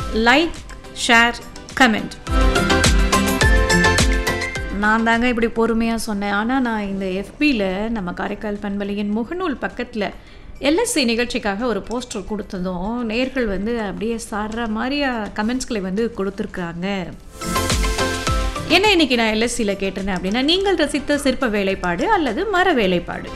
like share comment நான் தாங்க இப்படி பொறுமையாக சொன்னேன் ஆனால் நான் இந்த எஃபியில் நம்ம காரைக்கால் பண்பலையின் முகநூல் பக்கத்தில் எல்எஸ்சி நிகழ்ச்சிக்காக ஒரு போஸ்டர் கொடுத்ததும் நேர்கள் வந்து அப்படியே சாடுற மாதிரியா கமெண்ட்ஸ்களை வந்து கொடுத்துருக்குறாங்க என்ன இன்னைக்கு நான் எல்எஸ்சியில் கேட்டிருந்தேன் அப்படின்னா நீங்கள் ரசித்த சிற்ப வேலைப்பாடு அல்லது மர வேலைப்பாடு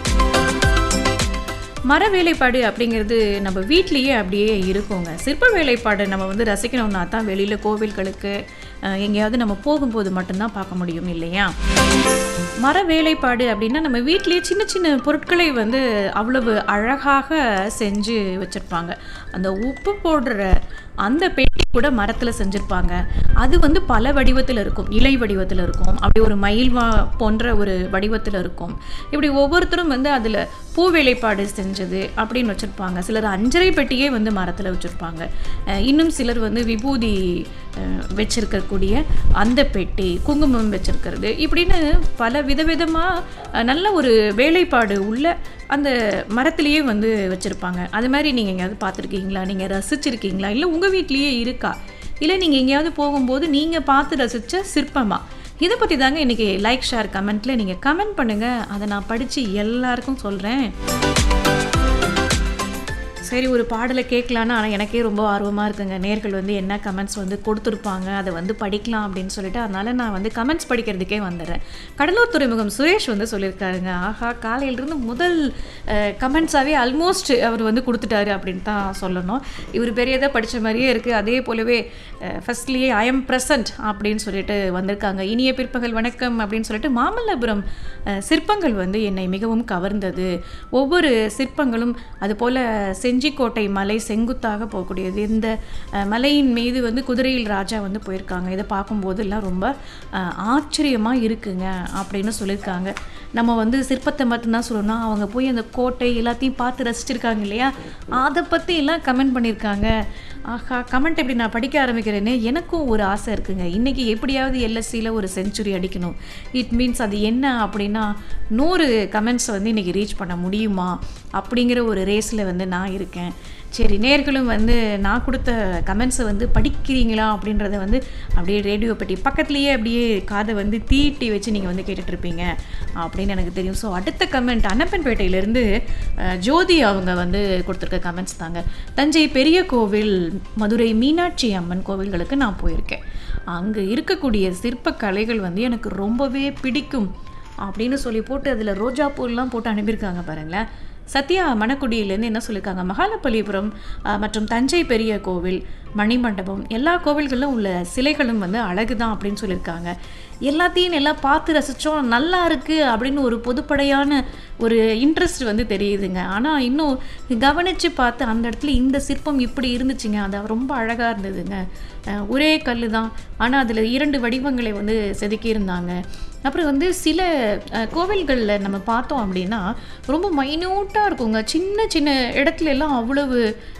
மர வேலைப்பாடு அப்படிங்கிறது நம்ம வீட்லேயே அப்படியே இருக்குங்க சிற்ப வேலைப்பாடு நம்ம வந்து ரசிக்கணும்னா தான் வெளியில் கோவில்களுக்கு அஹ், எங்கேயாவது நம்ம போகும்போது மட்டும்தான் பார்க்க முடியும் இல்லையா மர வேலைப்பாடு அப்படின்னா நம்ம வீட்லேயே சின்ன சின்ன பொருட்களை வந்து அவ்வளவு அழகாக செஞ்சு வச்சுருப்பாங்க அந்த உப்பு போடுற அந்த பெட்டி கூட மரத்தில் செஞ்சுருப்பாங்க அது வந்து பல வடிவத்தில் இருக்கும் இலை வடிவத்தில் இருக்கும் அப்படி ஒரு மயில் வா போன்ற ஒரு வடிவத்தில் இருக்கும் இப்படி ஒவ்வொருத்தரும் வந்து அதில் பூ வேலைப்பாடு செஞ்சது அப்படின்னு வச்சுருப்பாங்க சிலர் அஞ்சரை பெட்டியே வந்து மரத்தில் வச்சுருப்பாங்க அஹ் இன்னும் சிலர் வந்து விபூதி அஹ், வச்சிருக்கக்கூடிய அந்த பெட்டி குங்குமம் வச்சிருக்கிறது இப்படின்னு பல விதவிதமாக நல்ல ஒரு வேலைப்பாடு உள்ள அந்த மரத்திலேயே வந்து வச்சுருப்பாங்க அது மாதிரி நீங்கள் எங்கேயாவது பார்த்துருக்கீங்களா நீங்கள் ரசிச்சிருக்கீங்களா இல்லை உங்கள் வீட்லேயே இருக்கா இல்லை நீங்கள் எங்கேயாவது போகும்போது நீங்கள் பார்த்து ரசித்த சிற்பமா இதை பற்றி தாங்க இன்றைக்கி லைக் ஷேர் கமெண்ட்டில் நீங்கள் கமெண்ட் பண்ணுங்கள் அதை நான் படித்து எல்லாருக்கும் சொல்கிறேன் சரி ஒரு பாடலை கேட்கலான்னு ஆனால் எனக்கே ரொம்ப ஆர்வமாக இருக்குங்க நேர்கள் வந்து என்ன கமெண்ட்ஸ் வந்து கொடுத்துருப்பாங்க அதை வந்து படிக்கலாம் அப்படின்னு சொல்லிட்டு அதனால நான் வந்து கமெண்ட்ஸ் படிக்கிறதுக்கே வந்துடுறேன் கடலூர் துறைமுகம் சுரேஷ் வந்து சொல்லியிருக்காருங்க ஆஹா காலையிலிருந்து முதல் கமெண்ட்ஸாகவே ஆல்மோஸ்ட் அவர் வந்து கொடுத்துட்டாரு அப்படின்னு தான் சொல்லணும் இவர் பெரியதாக படித்த மாதிரியே இருக்குது அதே போலவே ஃபர்ஸ்ட்லேயே ஐ எம் ப்ரெசன்ட் அப்படின்னு சொல்லிட்டு வந்திருக்காங்க இனிய பிற்பகல் வணக்கம் அப்படின்னு சொல்லிட்டு மாமல்லபுரம் அஹ், சிற்பங்கள் வந்து என்னை மிகவும் கவர்ந்தது ஒவ்வொரு சிற்பங்களும் அதுபோல் செஞ்சிக்கோட்டை மலை செங்குத்தாக போகக்கூடியது இந்த அஹ், மலையின் மீது வந்து குதிரையில் ராஜா வந்து போயிருக்காங்க இதை பார்க்கும்போதெல்லாம் ரொம்ப ஆச்சரியமாக இருக்குங்க அப்படின்னு சொல்லியிருக்காங்க நம்ம வந்து சிற்பத்தை மட்டும்தான் சொல்லணும் அவங்க போய் அந்த கோட்டை எல்லாத்தையும் பார்த்து ரசிச்சிருக்காங்க இல்லையா அதை பற்றி எல்லாம் கமெண்ட் பண்ணியிருக்காங்க ஆஹா கமெண்ட் எப்படி நான் படிக்க ஆரம்பிக்கிறேன்னு எனக்கும் ஒரு ஆசை இருக்குங்க இன்றைக்கி எப்படியாவது எல்எஸ்சியில் ஒரு செஞ்சுரி அடிக்கணும் இட் மீன்ஸ் அது என்ன அப்படின்னா நூறு கமெண்ட்ஸ் வந்து இன்றைக்கி ரீச் பண்ண முடியுமா அப்படிங்கிற ஒரு ரேஸில் வந்து நான் இருக்கேன் சரி நேர்களும் வந்து நான் கொடுத்த கமெண்ட்ஸை வந்து படிக்கிறீங்களா அப்படின்றத வந்து அப்படியே ரேடியோ பெட்டி பக்கத்துலேயே அப்படியே காதை வந்து தீட்டி வச்சு நீங்கள் வந்து கேட்டுட்ருப்பீங்க அப்படின்னு எனக்கு தெரியும் ஸோ அடுத்த கமெண்ட் அன்னப்பன்பேட்டையிலேருந்து அஹ், ஜோதி அவங்க வந்து கொடுத்துருக்க கமெண்ட்ஸ் தாங்க தஞ்சை பெரிய கோவில் மதுரை மீனாட்சி அம்மன் கோவில்களுக்கு நான் போயிருக்கேன் அங்கே இருக்கக்கூடிய சிற்ப கலைகள் வந்து எனக்கு ரொம்பவே பிடிக்கும் அப்படின்னு சொல்லி போட்டு அதில் ரோஜா பூலாம் போட்டு அனுப்பியிருக்காங்க பாருங்களேன் சத்யா மணக்குடியிலேருந்து என்ன சொல்லியிருக்காங்க மகாலப்பள்ளிபுரம் அஹ், மற்றும் தஞ்சை பெரிய கோவில் மணிமண்டபம் எல்லா கோவில்களிலும் உள்ள சிலைகளும் வந்து அழகு தான் அப்படின்னு சொல்லியிருக்காங்க எல்லாத்தையும் எல்லாம் பார்த்து ரசித்தோம் நல்லா இருக்குது அப்படின்னு ஒரு பொதுப்படையான ஒரு இன்ட்ரெஸ்ட் வந்து தெரியுதுங்க ஆனால் இன்னும் கவனித்து பார்த்து அந்த இடத்துல இந்த சிற்பம் இப்படி இருந்துச்சுங்க அது ரொம்ப அழகாக இருந்ததுங்க அஹ், ஒரே கல் தான் ஆனால் அதில் இரண்டு வடிவங்களை வந்து செதுக்கியிருந்தாங்க அப்புறம் வந்து சில கோவில்களில் நம்ம பார்த்தோம் அப்படின்னா ரொம்ப மைன்யூட்டாக இருக்குங்க சின்ன சின்ன இடத்துல எல்லாம் அவ்வளவு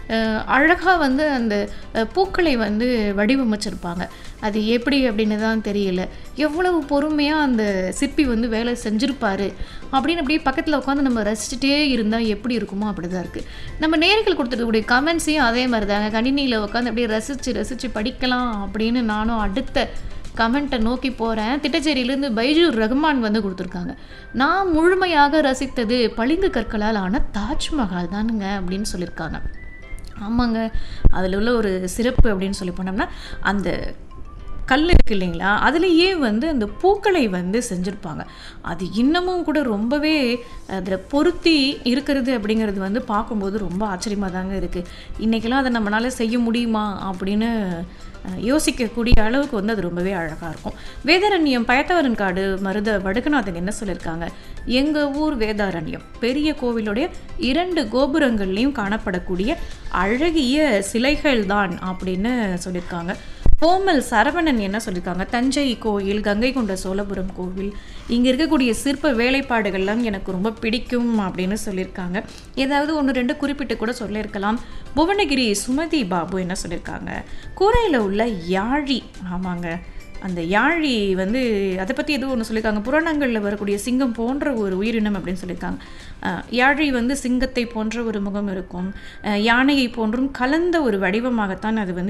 அழகாக வந்து அந்த அஹ், பூக்களை வந்து வடிவமைச்சிருப்பாங்க அது எப்படி அப்படின்னு தான் தெரியல எவ்வளவு பொறுமையாக அந்த சிற்பி வந்து வேலை செஞ்சுருப்பாரு அப்படின்னு அப்படியே பக்கத்தில் உட்காந்து நம்ம ரசிச்சுட்டே இருந்தால் எப்படி இருக்குமோ அப்படி தான் இருக்குது நம்ம நேர்கள் கொடுத்துருக்கக்கூடிய கமெண்ட்ஸையும் அதே மாதிரி தாங்க கணினியில் உட்காந்து அப்படியே ரசித்து ரசித்து படிக்கலாம் அப்படின்னு நானும் அடுத்த கமெண்ட்டை நோக்கி போகிறேன் திட்டச்சேரியிலேருந்து பைஜூர் ரஹ்மான் வந்து கொடுத்துருக்காங்க நான் முழுமையாக ரசித்தது பளிங்கு கற்களால் ஆன தாஜ்மஹால் தானுங்க அப்படின்னு சொல்லியிருக்காங்க ஆமாங்க அதில் உள்ள ஒரு சிறப்பு அப்படின்னு சொல்லி போனோம்னா அந்த கல் இருக்கு இல்லைங்களா அதுலேயே வந்து அந்த பூக்களை வந்து செஞ்சுருப்பாங்க அது இன்னமும் கூட ரொம்பவே அதில் பொருத்தி இருக்கிறது அப்படிங்கிறது வந்து பார்க்கும்போது ரொம்ப ஆச்சரியமாக தாங்க இருக்குது இன்றைக்கெல்லாம் அதை நம்மளால் செய்ய முடியுமா அப்படின்னு அஹ், யோசிக்கக்கூடிய அளவுக்கு வந்து அது ரொம்பவே அழகாக இருக்கும் வேதாரண்யம் பயத்தவரன் காடு மருத வடுகநாதன் என்ன சொல்லியிருக்காங்க எங்கள் ஊர் வேதாரண்யம் பெரிய கோவிலுடைய இரண்டு கோபுரங்கள்லையும் காணப்படக்கூடிய அழகிய சிலைகள் தான் அப்படின்னு சொல்லியிருக்காங்க கோமல் சரவணன் என்ன சொல்லியிருக்காங்க தஞ்சை கோயில் கங்கை கொண்ட சோழபுரம் கோவில் இங்கே இருக்கக்கூடிய சிற்ப வேலைப்பாடுகள்லாம் எனக்கு ரொம்ப பிடிக்கும் அப்படின்னு சொல்லியிருக்காங்க ஏதாவது ஒன்று ரெண்டு குறிப்பிட்டு கூட சொல்லியிருக்கலாம் புவனகிரி சுமதி பாபு என்ன சொல்லியிருக்காங்க கூரையில் உள்ள யாழி ஆமாங்க அந்த யாழி வந்து அதை பற்றி எதுவும் ஒன்று சொல்லியிருக்காங்க புராணங்களில் வரக்கூடிய சிங்கம் போன்ற ஒரு உயிரினம் அப்படின்னு சொல்லியிருக்காங்க அஹ், யாழி வந்து சிங்கத்தை போன்ற ஒரு முகம் இருக்கும் அஹ், யானையை போன்றும் கலந்த ஒரு வடிவமாகத்தான் அது வந்து